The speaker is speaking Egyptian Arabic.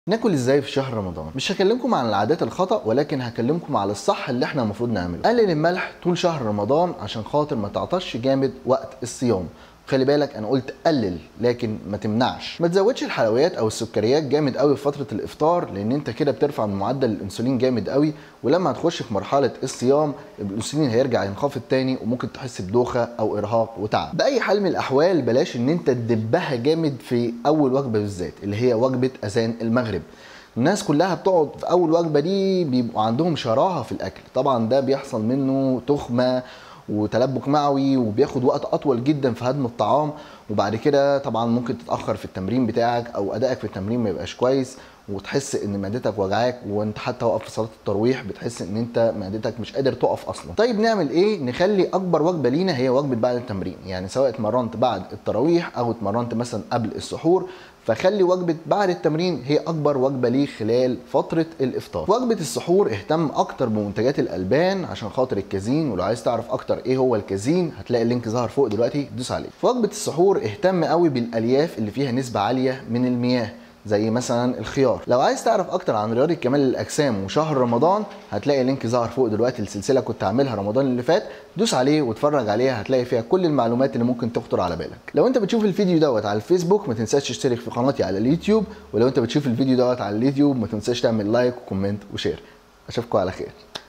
ناكل ازاي في شهر رمضان مش هكلمكم عن العادات الخطا ولكن هكلمكم على الصح اللي احنا المفروض نعمله قلل الملح طول شهر رمضان عشان خاطر ما تعطش جامد وقت الصيام خلي بالك انا قلت قلل لكن ما تمنعش ما تزودش الحلويات او السكريات جامد قوي في فتره الافطار لان انت كده بترفع من معدل الانسولين جامد قوي ولما هتخش في مرحله الصيام الانسولين هيرجع ينخفض تاني وممكن تحس بدوخه او ارهاق وتعب باي حال من الاحوال بلاش ان انت تدبها جامد في اول وجبه بالذات اللي هي وجبه اذان المغرب الناس كلها بتقعد في اول وجبه دي بيبقوا عندهم شراهه في الاكل طبعا ده بيحصل منه تخمه وتلبك معوي وبياخد وقت اطول جدا في هضم الطعام وبعد كده طبعا ممكن تتاخر في التمرين بتاعك او ادائك في التمرين ما يبقاش كويس وتحس ان معدتك وجعاك وانت حتى واقف في صلاه التراويح بتحس ان انت معدتك مش قادر تقف اصلا طيب نعمل ايه نخلي اكبر وجبه لينا هي وجبه بعد التمرين يعني سواء اتمرنت بعد التراويح او اتمرنت مثلا قبل السحور فخلي وجبه بعد التمرين هي اكبر وجبه ليك خلال فتره الافطار وجبه السحور اهتم اكتر بمنتجات الالبان عشان خاطر الكازين ولو عايز تعرف اكتر ايه هو الكازين هتلاقي اللينك ظهر فوق دلوقتي دوس عليه في وجبه السحور اهتم قوي بالالياف اللي فيها نسبه عاليه من المياه زي مثلا الخيار لو عايز تعرف اكتر عن رياضه كمال الاجسام وشهر رمضان هتلاقي لينك ظهر فوق دلوقتي السلسله كنت عاملها رمضان اللي فات دوس عليه واتفرج عليها هتلاقي فيها كل المعلومات اللي ممكن تخطر على بالك لو انت بتشوف الفيديو دوت على الفيسبوك ما تنساش تشترك في قناتي على اليوتيوب ولو انت بتشوف الفيديو دوت على اليوتيوب ما تنساش تعمل لايك وكومنت وشير اشوفكم على خير